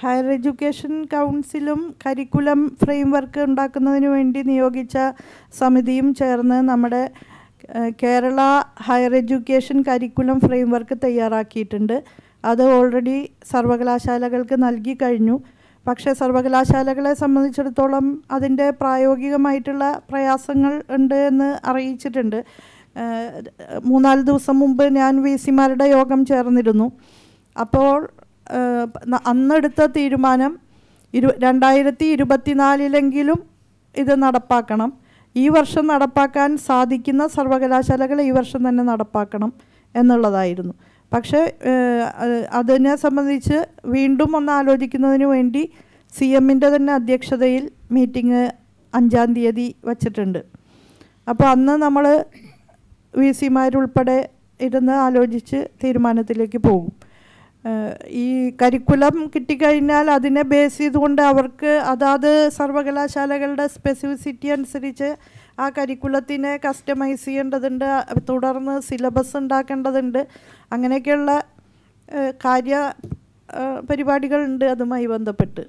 higher education കൗൺസിലും curriculum framework ഉണ്ടാക്കുന്നതിന് വേണ്ടി നിയോഗിച്ച സമിതിയും ചേർന്ന് നമ്മുടെ ഏഹ്, Kerala higher education curriculum framework തയ്യാറാക്കിയിട്ടുണ്ട് അത് ഓൾറെഡി സർവകലാശാലകൾക്ക് നൽകി കഴിഞ്ഞു പക്ഷേ സർവകലാശാലകളെ സംബന്ധിച്ചിടത്തോളം അതിൻ്റെ പ്രായോഗികമായിട്ടുള്ള പ്രയാസങ്ങൾ ഉണ്ട് എന്ന് അറിയിച്ചിട്ടുണ്ട് ഏഹ്, മൂന്നാല് ദിവസം മുമ്പ് ഞാൻ വി സിമാരുടെ യോഗം ചേർന്നിരുന്നു അപ്പോൾ ഏഹ്, ന- അന്നെടുത്ത തീരുമാനം ഇരു രണ്ടായിരത്തി ഇരുപത്തിനാലിലെങ്കിലും ഇത് നടപ്പാക്കണം ഈ വർഷം നടപ്പാക്കാൻ സാധിക്കുന്ന സർവകലാശാലകൾ ഈ വർഷം തന്നെ നടപ്പാക്കണം എന്നുള്ളതായിരുന്നു പക്ഷേ ഏഹ്, അത് അതിനെ സംബന്ധിച്ച് വീണ്ടും ഒന്ന് ആലോചിക്കുന്നതിന് വേണ്ടി സി എമ്മിൻ്റെ തന്നെ അധ്യക്ഷതയിൽ മീറ്റിംഗ് അഞ്ചാം തീയതി വച്ചിട്ടുണ്ട് അപ്പോൾ അന്ന് നമ്മൾ വി സിമാരുൾപ്പെടെ ഇരുന്ന് ആലോചിച്ച് തീരുമാനത്തിലേക്ക് പോകും ഏഹ് ഈ കരിക്കുലം കിട്ടിക്കഴിഞ്ഞാൽ അതിനെ ബേസ് ചെയ്തുകൊണ്ട് അവർക്ക് അതാത് സർവകലാശാലകളുടെ സ്പെസിഫിസിറ്റി അനുസരിച്ച് ആ കരിക്കുലത്തിനെ കസ്റ്റമൈസ് ചെയ്യേണ്ടതുണ്ട് തുടർന്ന് സിലബസ് ഉണ്ടാക്കേണ്ടതുണ്ട് അങ്ങനെയൊക്കെയുള്ള ഏഹ് കാര്യ ഏഹ് പരിപാടികളുണ്ട് അതുമായി ബന്ധപ്പെട്ട്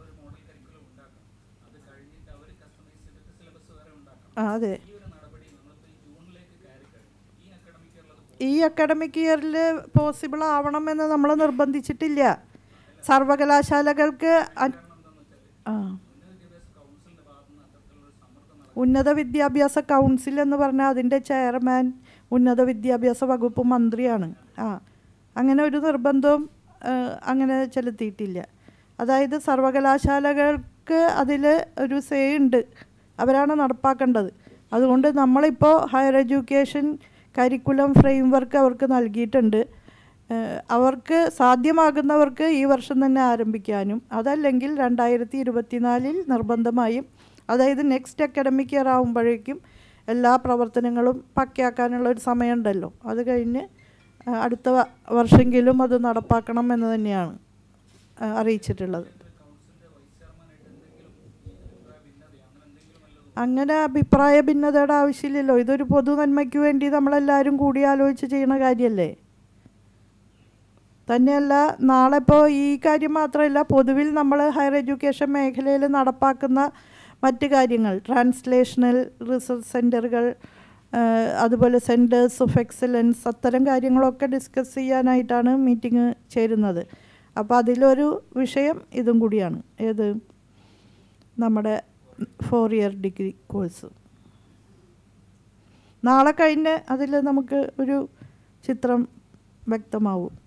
ആ അതെ ഈ അക്കാഡമിക് ഇയറിൽ പോസിബിൾ ആവണമെന്ന് നമ്മൾ നിർബന്ധിച്ചിട്ടില്ല സർവകലാശാലകൾക്ക് അ- ആ ഉന്നത വിദ്യാഭ്യാസ കൗൺസിൽ എന്ന് പറഞ്ഞാൽ അതിൻ്റെ ചെയർമാൻ ഉന്നത വിദ്യാഭ്യാസ വകുപ്പ് മന്ത്രിയാണ് ആ അങ്ങനെ ഒരു നിർബന്ധവും ആ, അങ്ങനെ ചെലുത്തിയിട്ടില്ല അതായത് സർവകലാശാലകൾക്ക് അതിൽ ഒരു സേ ഉണ്ട് അവരാണ് നടപ്പാക്കേണ്ടത് അതുകൊണ്ട് നമ്മളിപ്പോൾ ഹയർ എഡ്യൂക്കേഷൻ കരിക്കുലം ഫ്രെയിംവർക്ക് അവർക്ക് നൽകിയിട്ടുണ്ട് ഏഹ് അവർക്ക് സാധ്യമാകുന്നവർക്ക് ഈ വർഷം തന്നെ ആരംഭിക്കാനും അതല്ലെങ്കിൽ രണ്ടായിരത്തി ഇരുപത്തിനാലിൽ നിർബന്ധമായും അതായത് നെക്സ്റ്റ് അക്കാഡമിക് ഇയർ ആകുമ്പോഴേക്കും എല്ലാ പ്രവർത്തനങ്ങളും പക്കയാക്കാനുള്ള ഒരു സമയമുണ്ടല്ലോ അത് കഴിഞ്ഞ് ആ, അടുത്ത വ- വർഷമെങ്കിലും അത് നടപ്പാക്കണം എന്ന് തന്നെയാണ് ആ, അറിയിച്ചിട്ടുള്ളത് അങ്ങനെ അഭിപ്രായ ഭിന്നതയുടെ ആവശ്യമില്ലല്ലോ ഇതൊരു പൊതു നന്മയ്ക്ക് വേണ്ടി നമ്മളെല്ലാവരും കൂടി ആലോചിച്ച് ചെയ്യുന്ന കാര്യമല്ലേ തന്നെയല്ല നാളെ ഇപ്പോൾ ഈ കാര്യം മാത്രമല്ല പൊതുവിൽ നമ്മൾ ഹയർ എഡ്യൂക്കേഷൻ മേഖലയിൽ നടപ്പാക്കുന്ന മറ്റ് കാര്യങ്ങൾ ട്രാൻസ്ലേഷണൽ റിസർച്ച് സെൻറ്ററുകൾ അതുപോലെ സെൻറ്റേഴ്സ് ഓഫ് എക്സലൻസ് അത്തരം കാര്യങ്ങളൊക്കെ ഡിസ്കസ് ചെയ്യാനായിട്ടാണ് മീറ്റിംഗ് ചേരുന്നത് അപ്പോൾ അതിലൊരു വിഷയം ഇതും കൂടിയാണ് ഏത് നമ്മുടെ ഫോർ ഇയർ ഡിഗ്രി കോഴ്സ് നാളെ കഴിഞ്ഞ് അതിൽ നമുക്ക് ഒരു ചിത്രം വ്യക്തമാവും